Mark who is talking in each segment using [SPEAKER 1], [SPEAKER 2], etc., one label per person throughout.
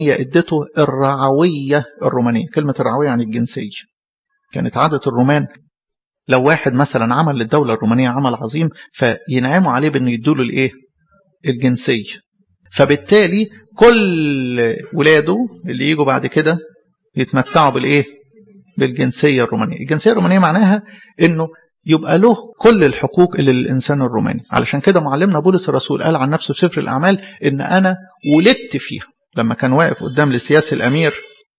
[SPEAKER 1] هي ادته الرعوية الرومانية كلمة الرعوية يعني الجنسية كانت عادة الرومان لو واحد مثلا عمل للدولة الرومانية عمل عظيم فينعموا عليه بأنه يدوله الإيه؟ الجنسية فبالتالي كل ولاده اللي يجوا بعد كده يتمتعوا بالإيه؟ بالجنسية الرومانية الجنسية الرومانية معناها أنه يبقى له كل الحقوق اللي للإنسان الروماني علشان كده معلمنا بولس الرسول قال عن نفسه في سفر الأعمال إن أنا ولدت فيها لما كان واقف قدام لسياس الأمير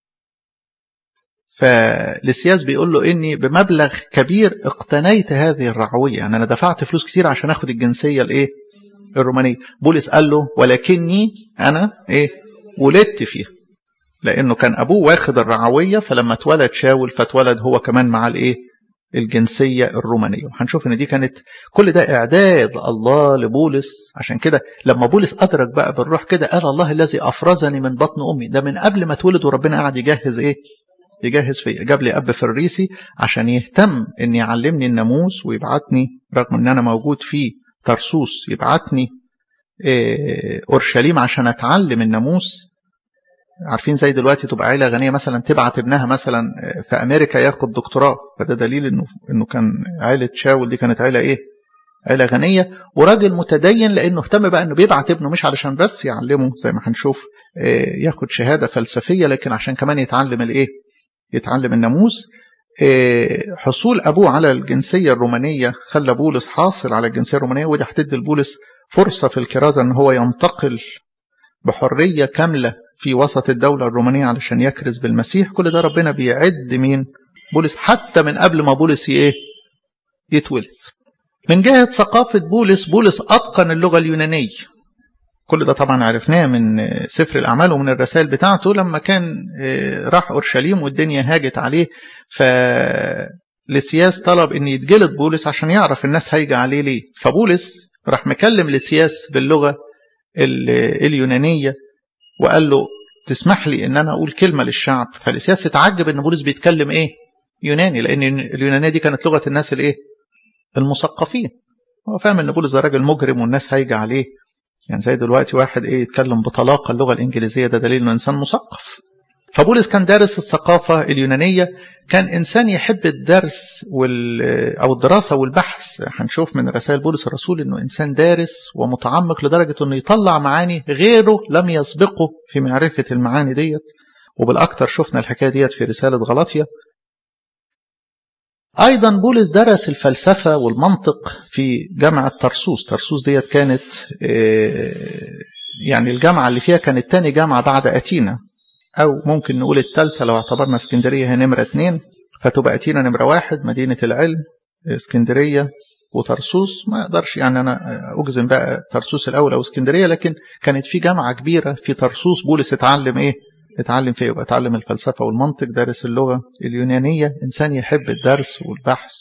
[SPEAKER 1] فلسياس بيقول له إني بمبلغ كبير اقتنيت هذه الرعوية يعني أنا دفعت فلوس كتير عشان أخد الجنسية الإيه الرومانية بولس قال له ولكني أنا إيه ولدت فيها لأنه كان أبوه واخد الرعوية فلما اتولد شاول فاتولد هو كمان مع الإيه الجنسية الرومانية وهنشوف ان دي كانت كل ده اعداد الله لبولس عشان كده لما بولس ادرك بقى بالروح كده قال الله الذي افرزني من بطن امي ده من قبل ما اتولد وربنا قاعد يجهز ايه يجهز فيا جاب لي اب فريسي عشان يهتم ان يعلمني الناموس ويبعتني رغم ان انا موجود في ترسوس يبعتني إيه اورشليم عشان اتعلم الناموس عارفين زي دلوقتي تبقى عيله غنيه مثلا تبعت ابنها مثلا في امريكا ياخد دكتوراه فده دليل انه انه كان عيله شاول دي كانت عيله ايه؟ عيله غنيه وراجل متدين لانه اهتم بقى انه بيبعت ابنه مش علشان بس يعلمه زي ما هنشوف ياخد شهاده فلسفيه لكن عشان كمان يتعلم الايه؟ يتعلم الناموس حصول ابوه على الجنسيه الرومانيه خلى بولس حاصل على الجنسيه الرومانيه ودي هتدي لبولس فرصه في الكرازه ان هو ينتقل بحريه كامله في وسط الدولة الرومانية علشان يكرز بالمسيح كل ده ربنا بيعد مين بولس حتى من قبل ما بولس ايه يتولد من جهة ثقافة بولس بولس أتقن اللغة اليونانية كل ده طبعا عرفناه من سفر الأعمال ومن الرسائل بتاعته لما كان راح أورشليم والدنيا هاجت عليه فلسياس طلب أن يتجلد بولس عشان يعرف الناس هيجي عليه ليه فبولس راح مكلم لسياس باللغة اليونانية وقال له تسمح لي ان انا اقول كلمه للشعب فالسياس اتعجب ان بولس بيتكلم ايه يوناني لان اليونانيه دي كانت لغه الناس الايه المثقفين هو فاهم ان بولس ده راجل مجرم والناس هايجه عليه يعني زي دلوقتي واحد ايه يتكلم بطلاقه اللغه الانجليزيه ده دليل انه انسان مثقف فبولس كان دارس الثقافة اليونانية كان إنسان يحب الدرس وال أو الدراسة والبحث هنشوف من رسائل بولس الرسول إنه إنسان دارس ومتعمق لدرجة إنه يطلع معاني غيره لم يسبقه في معرفة المعاني ديت وبالأكثر شفنا الحكاية ديت في رسالة غلطية أيضا بولس درس الفلسفة والمنطق في جامعة ترسوس ترسوس ديت كانت يعني الجامعة اللي فيها كانت تاني جامعة بعد أتينا أو ممكن نقول الثالثة لو اعتبرنا اسكندرية هي نمرة اتنين فتبقى أتينا نمرة واحد مدينة العلم اسكندرية وترسوس ما اقدرش يعني انا اجزم بقى ترسوس الاول او اسكندريه لكن كانت في جامعه كبيره في ترسوس بولس اتعلم ايه؟ اتعلم فيها يبقى اتعلم الفلسفه والمنطق دارس اللغه اليونانيه انسان يحب الدرس والبحث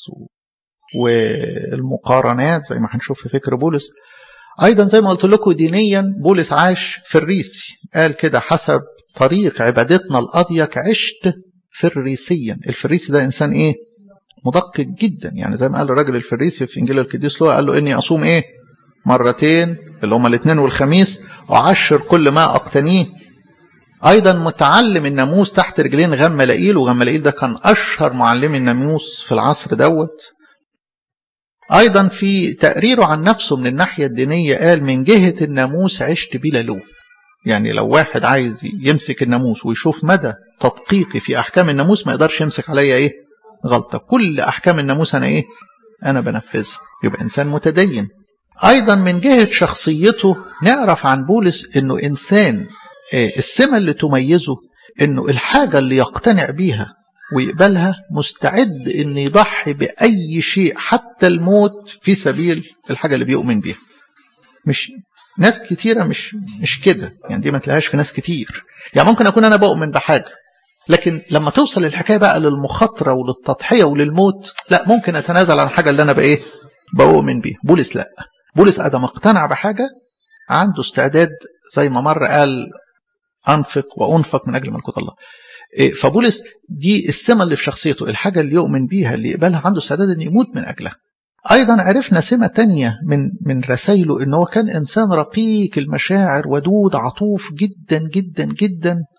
[SPEAKER 1] والمقارنات زي ما هنشوف في فكر بولس ايضا زي ما قلت لكم دينيا بولس عاش فريسي قال كده حسب طريق عبادتنا الاضيق عشت فريسيا الفريسي ده انسان ايه مدقق جدا يعني زي ما قال الراجل الفريسي في انجيل القديس لوقا قال له اني اصوم ايه مرتين اللي هما الاثنين والخميس وعشر كل ما اقتنيه ايضا متعلم الناموس تحت رجلين غملائيل وغملائيل ده كان اشهر معلمي الناموس في العصر دوت ايضا في تقريره عن نفسه من الناحيه الدينيه قال من جهه الناموس عشت بلا لوم يعني لو واحد عايز يمسك الناموس ويشوف مدى تدقيقي في احكام الناموس ما يقدرش يمسك عليا ايه غلطه كل احكام الناموس انا ايه انا بنفذها يبقى انسان متدين ايضا من جهه شخصيته نعرف عن بولس انه انسان السمه اللي تميزه انه الحاجه اللي يقتنع بيها ويقبلها مستعد ان يضحي باي شيء حتى الموت في سبيل الحاجه اللي بيؤمن بيها مش ناس كتيرة مش مش كده يعني دي ما تلاقيهاش في ناس كتير يعني ممكن أكون أنا بؤمن بحاجة لكن لما توصل الحكاية بقى للمخاطرة وللتضحية وللموت لا ممكن أتنازل عن الحاجة اللي أنا بإيه بؤمن بيها بولس لا بولس أدم اقتنع بحاجة عنده استعداد زي ما مرة قال أنفق وأنفق من أجل ملكوت الله فبولس دي السمة اللي في شخصيته الحاجة اللي يؤمن بيها اللي يقبلها عنده استعداد أن يموت من أجلها أيضا عرفنا سمة تانية من من رسائله إن هو كان إنسان رقيق المشاعر ودود عطوف جدا جدا جدا